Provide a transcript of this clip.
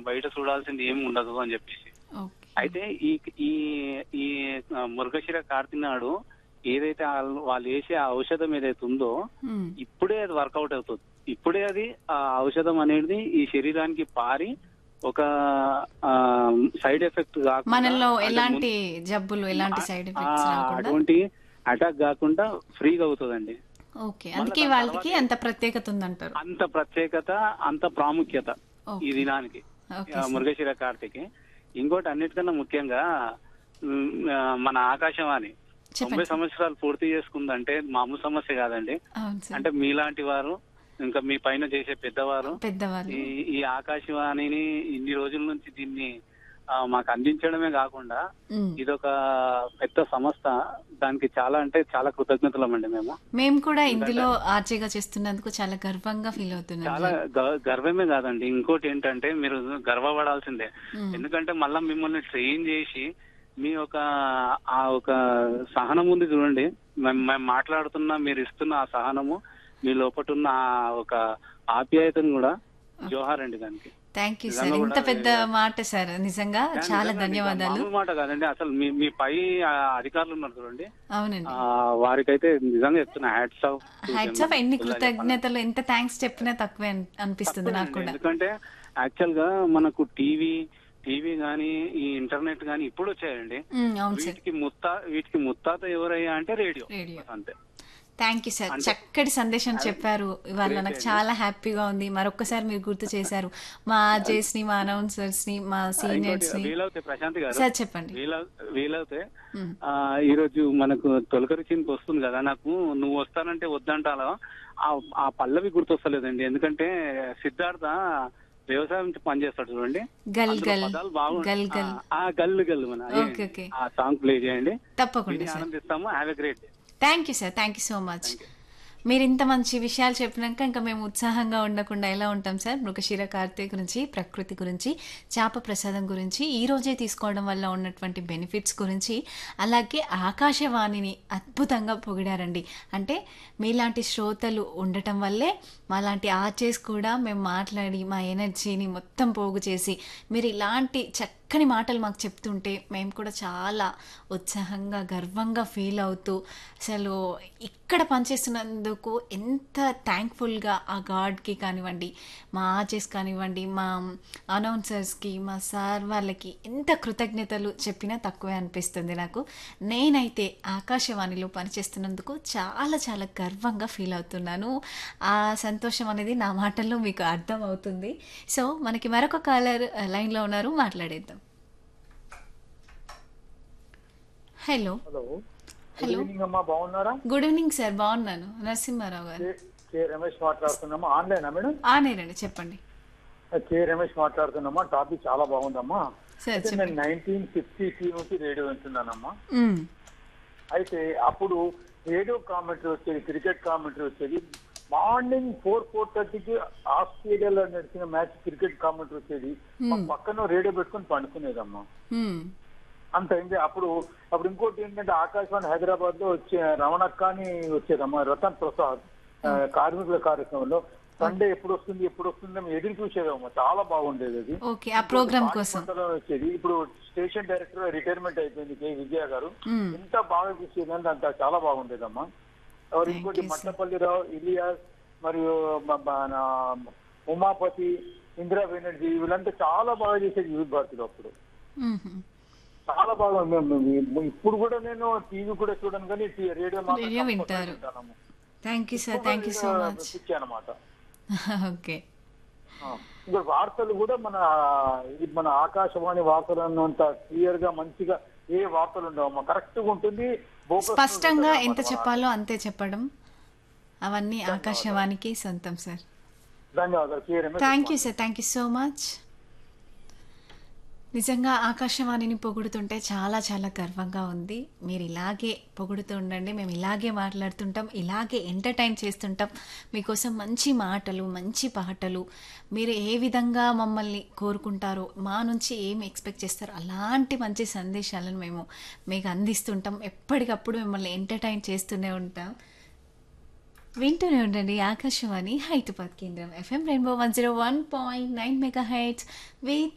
బయట చూడాల్సింది ఏమి ఉండదు అని చెప్పేసి ఓకే అయితే ఈ ఈ ఈ ఆ, మృగశిర కార్తీ నాడు ఏదైతే వాళ్ళు వాళ్ళు వేసే ఆ ఔషధం ఏదైతే ఉందో మ్మ్. ఇప్పుడే అది వర్కౌట్ అవుతుంది ఇప్పుడే అది ఆ ఔషధం అనేది ఈ శరీరానికి పారి ఒక సైడ్ ఎఫెక్ట్ కాకుండా మనలో అంటే ఎలాంటి జబ్బులు ఎలాంటి ముందు- సైడ్ ఆ, ఎఫెక్ట్స్ రాకుండా అటువంటి అటాక్ కాకుండా ఫ్రీగా అవుతుందండి ఓకే అందుకే వాళ్ళకి అంత ప్రత్యేకత ఉందంటారు అంత ప్రత్యేకత అంత ప్రాముఖ్యత ఓకే. ఈ దినానికి ఓకే ఆ, సార్. మృగశిర కార్తికి ఇంకోటి అన్నిటికన్నా ముఖ్యంగా ఉమ్, ఆ, మన ఆకాశవాణి తొంభై చెప్పండి సంవత్సరాలు పూర్తి చేసుకుందంటే మామూలు సమస్య కాదండి అవును సార్ అంటే మీలాంటి వారు ఇంకా మీ పైన చేసే పెద్దవారు పెద్దవాళ్ళు ఈ ఈ ఆకాశవాణిని ఇన్ని రోజుల నుంచి దీన్ని ఆ, మాకు అందించడమే కాకుండా మ్మ్. ఇదొక పెద్ద సంస్థ దానికి చాలా అంటే చాలా కృతజ్ఞతలమండి మేము మేము కూడా ఇందులో ఆర్జేగా చేస్తున్నందుకు చాలా గర్వంగా ఫీల్ అవుతున్నాం చాలా గ- గర్వమే కాదండి ఇంకోటి ఏంటంటే మీరు గర్వపడాల్సిందే మ్మ్. ఎందుకంటే మళ్ళా మిమ్మల్ని ట్రైన్ చేసి మీ ఒక ఆ ఒక సహనం ఉంది చూడండి మేము మేము మాట్లాడుతున్న మీరు ఇస్తున్న ఆ సహనము మీ లోపట ఉన్న ఆ ఒక ఆప్యాయతను కూడా జోహార్ అండి దానికి థ్యాంక్ యూ సార్ నిజంగా ఇంత కూడా పెద్ద మాట సార్ నిజంగా చాలా నిజంగా ధన్యవాదాలు మామూలు మాట కాదండి అసలు మీ మీ పై ఆ అధికారులు ఉన్నారు చూడండి అవునండి ఆ, వారికైతే నిజంగా చెప్తున్నా హ్యాట్స్ ఆఫ్ హ్యాట్స్ ఆఫ్ ఎన్ని కృతజ్ఞతలు ఎంత థ్యాంక్స్ చెప్పినా తక్కువే అన్- అనిపిస్తుంది నాకు కూడా ఎందుకంటే యాక్చువల్ గా మనకు టీవీ టీవీ గానీ ఈ ఇంటర్నెట్ గానీ ఇప్పుడు వచ్చాయండి మ్మ్, అవును సార్ వీటికి ముత్తా వీటికి ముత్తాత ఎవరయ్యా అంటే రేడియో రేడియో అంతే థ్యాంక్ యూ సార్ చక్కటి సందేశం చెప్పారు ఇవాళ నాకు చాలా హ్యాపీగా ఉంది మరొక్కసారి మీరు గుర్తు చేశారు మా ఆర్జేస్ ని మా అనౌన్సర్స్ ని మా సీనియర్స్ ని వీలవుతే ప్రశాంత్ గారు సార్ చెప్పండి వీల- వీలవుతే మ్మ్. ఆ ఈ రోజు మనకు తొలకరి చింతకు వస్తుంది కదా నాకు నువ్వు వస్తానంటే వద్దంటాలో ఆ ఆ పల్లవి గుర్తొస్తలేదండి ఎందుకంటే సిద్ధార్థ వ్యవసాయం పనిచేస్తాడు చూడండి గల్ అందులో గల్ పదాలు బాగు గల్ గల్ ఆ గల్లు గల్లు మన ఓకే ఓకే ఆ సాంగ్ ప్లే చేయండి తప్పకుండా దీన్ని సార్ ఆనందిస్తాము have a great day thank you sir thank you so much మీరు ఇంత మంచి విషయాలు చెప్పినాక ఇంకా మేము ఉత్సాహంగా ఉండకుండా ఎలా ఉంటాం సార్ మృగశిర కార్తీక గురించి ప్రకృతి గురించి చేప ప్రసాదం గురించి ఈ రోజే తీసుకోవడం వల్ల ఉన్నటువంటి బెనిఫిట్స్ గురించి అలాగే ఆకాశవాణిని అద్భుతంగా పొగిడారండి అంటే మీలాంటి శ్రోతలు ఉండటం వల్లే మాలాంటి ఆర్చేస్ కూడా మేము మాట్లాడి మా ఎనర్జీని మొత్తం పోగు చేసి మీరు ఇలాంటి చక్కని మాటలు మాకు చెప్తుంటే మేము కూడా చాలా ఉత్సాహంగా గర్వంగా ఫీల్ అవుతూ అసలు ఇక్కడ పనిచేస్తున్నందుకు ఎంత థ్యాంక్ఫుల్గా ఆ గాడ్కి కానివ్వండి మా ఆర్జెస్ కానివ్వండి మా అనౌన్సర్స్కి మా సార్ వాళ్ళకి ఎంత కృతజ్ఞతలు చెప్పినా తక్కువే అనిపిస్తుంది నాకు నేనైతే ఆకాశవాణిలో పనిచేస్తున్నందుకు చాలా చాలా గర్వంగా ఫీల్ అవుతున్నాను ఆ సంతోషం అనేది నా మాటల్లో మీకు అర్థం అవుతుంది సో మనకి మరొక కాలర్ లైన్లో ఉన్నారు మాట్లాడేద్దాం hello hello hello. Good evening అమ్మా బాగున్నారా గుడ్ ఈవినింగ్ సార్ బాగున్నాను నరసింహారావు గారు కే- కే రమేష్ మాట్లాడుతున్నామా ఆన్లైనా మేడం ఆనేరండి చెప్పండి కే రమేష్ మాట్లాడుతున్నామా టాపిక్ చాలా బాగుందమ్మా సార్ అయితే చెప్పండి నేను నైన్టీన్ ఫిఫ్టీ త్రీ నుంచి రేడియో వింటున్నానమ్మా మ్మ్. అయితే అప్పుడు రేడియో కామెంటరీ వచ్చేది క్రికెట్ కామెంటరీ వచ్చేది మార్నింగ్ ఫోర్ ఫోర్ థర్టీకి ఆస్ట్రేలియాలో నడిచిన మ్యాచ్ క్రికెట్ కామెంటరీ వచ్చేది మా పక్కన రేడియో పెట్టుకొని పండుకునేదమ్మా మ్మ్. అంత అయింది అప్పుడు అప్పుడు ఇంకోటి ఏంటంటే ఆకాశవాణి హైదరాబాద్ లో వచ్చే రమణక్క అని వచ్చేదమ్మా రతన్ ప్రసాద్ ఆ, కార్మికుల కార్యక్రమంలో సండే ఎప్పుడు వస్తుంది ఎప్పుడు వస్తుంది అని ఎదురు చూసేదమ్మా చాలా బాగుండేది అది ఓకే ఆ ప్రోగ్రామ్ కోసం పాటలో వచ్చేది ఇప్పుడు స్టేషన్ డైరెక్టర్ రిటైర్మెంట్ అయిపోయింది కే విజయ గారు మ్మ్. ఎంత బాగా చూసేది అంత చాలా బాగుండేదమ్మా ఎవరు ఇంకోటి మట్టపల్లిరావు ఇలియాస్ మరియు మ- మన ఉమాపతి ఇందిరా బెనర్జీ వీళ్ళంతా చాలా బాగా చేసేది యూత్ భారతిలో అప్పుడు మ్మ్. చాలా బాగా మేము- మేము- ఇప్పుడు కూడా నేను టీవీ కూడా చూడను కానీ టీ- రేడియో మాత్రం రేడియో తప్పకుండా వింటారు. వింటానమ్మా. Thank you sir thank you so much పిచ్చి అన్నమాట ఓకే ఆ. ఇంకా వార్తలు కూడా మన ఇది మన ఆకాశవాణి వార్తలు అన్నంత క్లియర్ గా మంచిగా ఏ వార్తలు ఉండవమ్మా కరెక్ట్ గా ఉంటుంది bogus స్పష్టంగా ఉంటుంది ఎంత అన్నమాట. చెప్పాలో అంతే చెప్పడం అవన్నీ ఆకాశవాణికి సొంతం సార్ ధన్యవాదాలు K Ramesh thank you sir thank you so much నిజంగా ఆకాశవాణిని పొగుడుతుంటే చాలా చాలా గర్వంగా ఉంది మీరు ఇలాగే పొగుడుతూ ఉండండి మేము ఇలాగే మాట్లాడుతుంటాం ఇలాగే ఎంటర్టైన్ చేస్తుంటాం మీకోసం మంచి మాటలు మంచి పాటలు మీరు ఏ విధంగా మమ్మల్ని కోరుకుంటారో మా నుంచి ఏం ఎక్స్పెక్ట్ చేస్తారో అలాంటి మంచి సందేశాలను మేము మీకు అందిస్తుంటాం ఎప్పటికప్పుడు మిమ్మల్ని ఎంటర్టైన్ చేస్తూనే ఉంటాం వింటూనే ఉండండి ఆకాశవాణి హైదరాబాద్ కేంద్రం FM rainbow one zero one point nine mega hertz with